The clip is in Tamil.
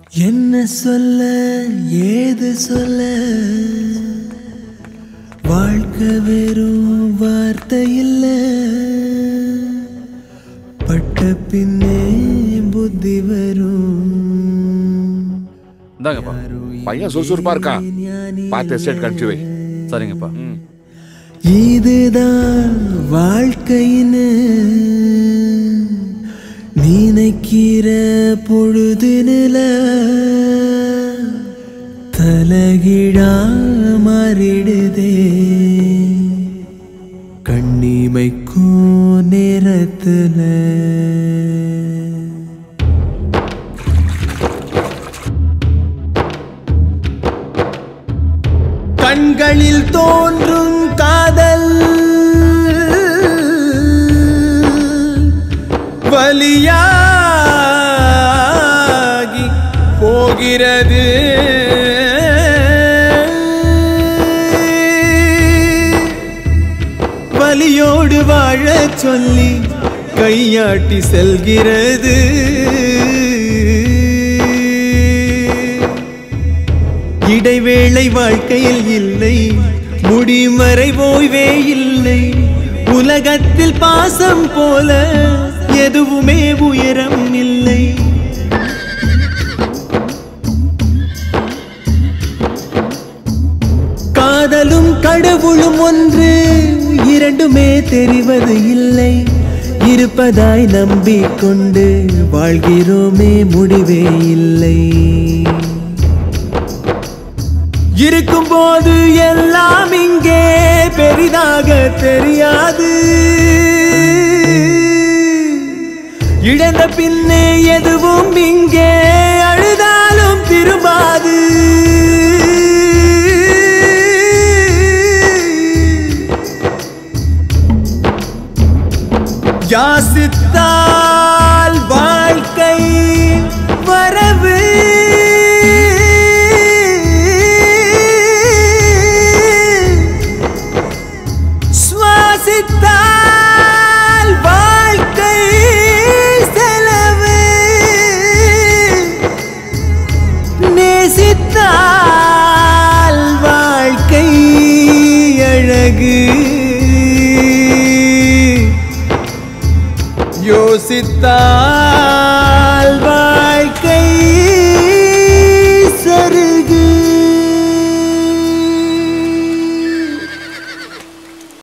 என்ன சொல்ல ஏது சொல்ல வாழ்க்கை வெறும் வார்த்தை இல்ல பட்ட பின்னே புத்தி வரும் இந்தாங்கப்பா பையன் சுறுசுறுப்பா இருக்கான் பார்த்து எஸ்டேட் கழிச்சு வை சரிங்கப்பா இதுதான் வாழ்க்கைன்னு நினைக்கிற பொழுதுல தலகிழா மாறிடுதே கண்ணிமைக்கும் நேரத்துல கண்களில் தோன்றும் காதல் வலியாகி போகிறது வலியோடு வாழச் சொல்லி கையாட்டி செல்கிறது இடைவேளை வாழ்க்கையில் இல்லை முடிமறை ஓய்வே இல்லை உலகத்தில் பாசம் போல எதுவுமே உயரம் இல்லை காதலும் கடவுளும் ஒன்று இரண்டுமே தெரிவது இல்லை இருப்பதாய் நம்பிக்கொண்டு வாழ்கிறோமே முடிவே இல்லை இருக்கும்போது எல்லாம் இங்கே பெரிதாக தெரியாது இழந்த பின்னே எதுவும் இங்கே அழுதாலும் திரும்பாது யாசித்தால் வாழ்க்கை வரவு சுவாசித்தால் வாழ்க்கை செலவு நேசித்தால் வாழ்க்கை அழகு யோசித்தால்